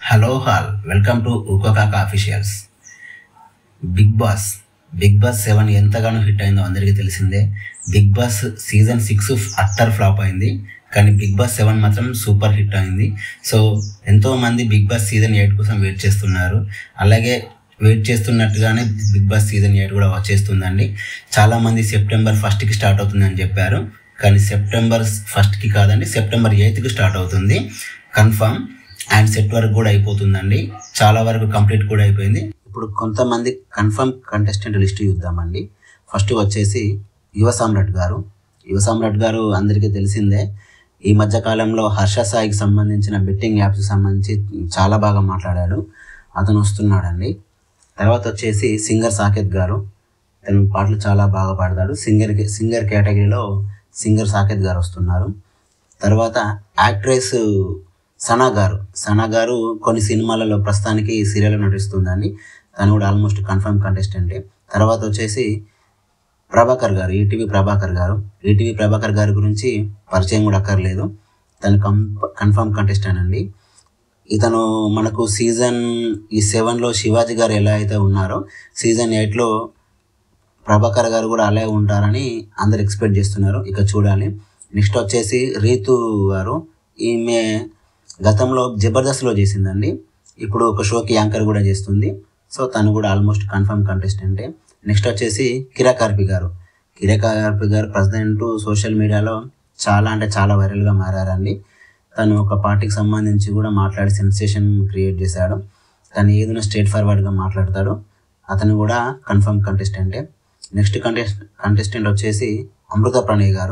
hello all welcome to ఉకోకాక officials Bigg Boss Bigg Boss seven ఎంతగానో hit అయిందో అందరికీ తెలిసిందే Bigg Boss season six utter flop అయింది కానీ బిగ్ బాస్ సెవెన్ మాత్రం సూపర్ హిట్ అయింది సో ఎంతో మంది బిగ్ బాస్ సీజన్ ఎయిట్ కోసం వెయిట్ చేస్తున్నారు అలాగే వెయిట్ చేస్తున్నట్టుగానే బిగ్ బాస్ సీజన్ ఎయిట్ కూడా వచ్చేస్తుందండి చాలామంది సెప్టెంబర్ ఫస్ట్కి స్టార్ట్ అవుతుందని చెప్పారు కానీ సెప్టెంబర్ ఫస్ట్కి కాదండి సెప్టెంబర్ ఎయిత్కి స్టార్ట్ అవుతుంది కన్ఫర్మ్ అండ్ సెట్ వరకు కూడా అయిపోతుందండి చాలా వరకు కంప్లీట్ కూడా అయిపోయింది ఇప్పుడు కొంతమంది కన్ఫర్మ్ కంటెస్టెంట్ లిస్ట్ చూద్దామండి ఫస్ట్ వచ్చేసి యువ సామ్రాట్ గారు యువ సామ్రాట్ గారు అందరికీ తెలిసిందే ఈ మధ్య కాలంలో హర్ష సాయికి సంబంధించిన బెట్టింగ్ యాప్స్ సంబంధించి చాలా బాగా మాట్లాడాడు అతను వస్తున్నాడండి తర్వాత వచ్చేసి సింగర్ సాకేత్ గారు తను పాటలు చాలా బాగా పాడతాడు సింగర్ సింగర్ కేటగిరీలో సింగర్ సాకేత్ గారు వస్తున్నారు తర్వాత యాక్ట్రెస్ సనా గారు సనా గారు కొన్ని సినిమాలలో ప్రస్తుతానికి సీరియల్ నటిస్తుందండి తను కూడా ఆల్మోస్ట్ కన్ఫర్మ్ కంటెస్టెంటే తర్వాత వచ్చేసి ప్రభాకర్ గారు ఈటీవీ ప్రభాకర్ గారు ఈటీవీ ప్రభాకర్ గారి గురించి పరిచయం కూడా అక్కర్లేదు తను కం కన్ఫర్మ్ కంటెస్టెంట్ అండి ఇతను మనకు సీజన్ ఈ సెవెన్లో శివాజీ గారు ఎలా అయితే ఉన్నారో సీజన్ ఎయిట్లో ప్రభాకర్ గారు కూడా అలాగే ఉంటారని అందరు ఎక్స్పెక్ట్ చేస్తున్నారు ఇక చూడాలి నెక్స్ట్ వచ్చేసి రీతు గారు ఈమె గతంలో జబర్దస్త్లో చేసిందండి ఇప్పుడు ఒక షోకి యాంకర్ కూడా చేస్తుంది సో తను కూడా ఆల్మోస్ట్ కన్ఫర్మ్ కంటెస్టెంటే నెక్స్ట్ వచ్చేసి కిరా కార్పి గారు కిరా కార్పి గారు ప్రజెంట్ సోషల్ మీడియాలో చాలా అంటే చాలా వైరల్గా మారారండి తను ఒక పార్టీకి సంబంధించి కూడా మాట్లాడి సెన్సేషన్ క్రియేట్ చేశాడు తను ఏదైనా స్ట్రేట్ ఫార్వర్డ్గా మాట్లాడతాడు అతను కూడా కన్ఫర్మ్ కంటెస్టెంటే నెక్స్ట్ కంటెస్ట్ కంటెస్టెంట్ వచ్చేసి అమృత ప్రణయ్ గారు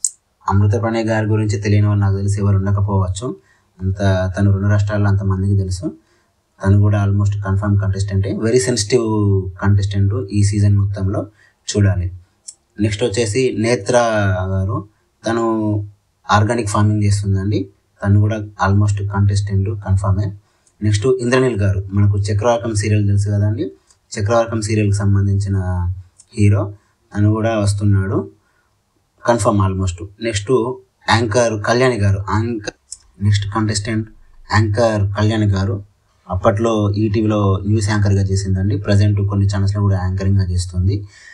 అమృత ప్రణయ్ గారి గురించి తెలియని వాళ్ళు నాకు తెలిసి ఎవరు ఉండకపోవచ్చు అంత తను రెండు రాష్ట్రాల్లో అంతమందికి తెలుసు తను కూడా ఆల్మోస్ట్ కన్ఫర్మ్ కంటెస్టెంటే వెరీ సెన్సిటివ్ కంటెస్టెంట్ ఈ సీజన్ మొత్తంలో చూడాలి నెక్స్ట్ వచ్చేసి నేత్ర గారు తను ఆర్గానిక్ ఫార్మింగ్ చేస్తుందండి తను కూడా ఆల్మోస్ట్ కంటెస్టెంట్ కన్ఫర్మే నెక్స్ట్ ఇంద్రనీల్ గారు మనకు చక్రవాకం సీరియల్ తెలుసు కదండి చక్రవాకం సీరియల్కి సంబంధించిన హీరో తను కూడా వస్తున్నాడు confirm almost next anchor Kalyani garu anchor next contestant anchor Kalyani garu అప్పట్లో ఈటీవీలో న్యూస్ యాంకర్గా చేసిందండి ప్రజెంట్ కొన్ని ఛానల్స్లో కూడా యాంకరింగ్గా చేస్తుంది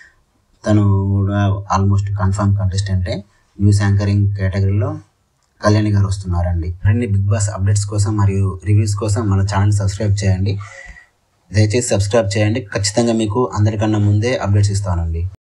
తను కూడా ఆల్మోస్ట్ కన్ఫర్మ్ కంటెస్టెంటే న్యూస్ యాంకరింగ్ కేటగిరీలో కళ్యాణి గారు వస్తున్నారండి మరిన్ని బిగ్ బాస్ అప్డేట్స్ కోసం మరియు రివ్యూస్ కోసం మన ఛానల్ సబ్స్క్రైబ్ చేయండి దయచేసి సబ్స్క్రైబ్ చేయండి ఖచ్చితంగా మీకు అందరికన్నా ముందే అప్డేట్స్ ఇస్తానండి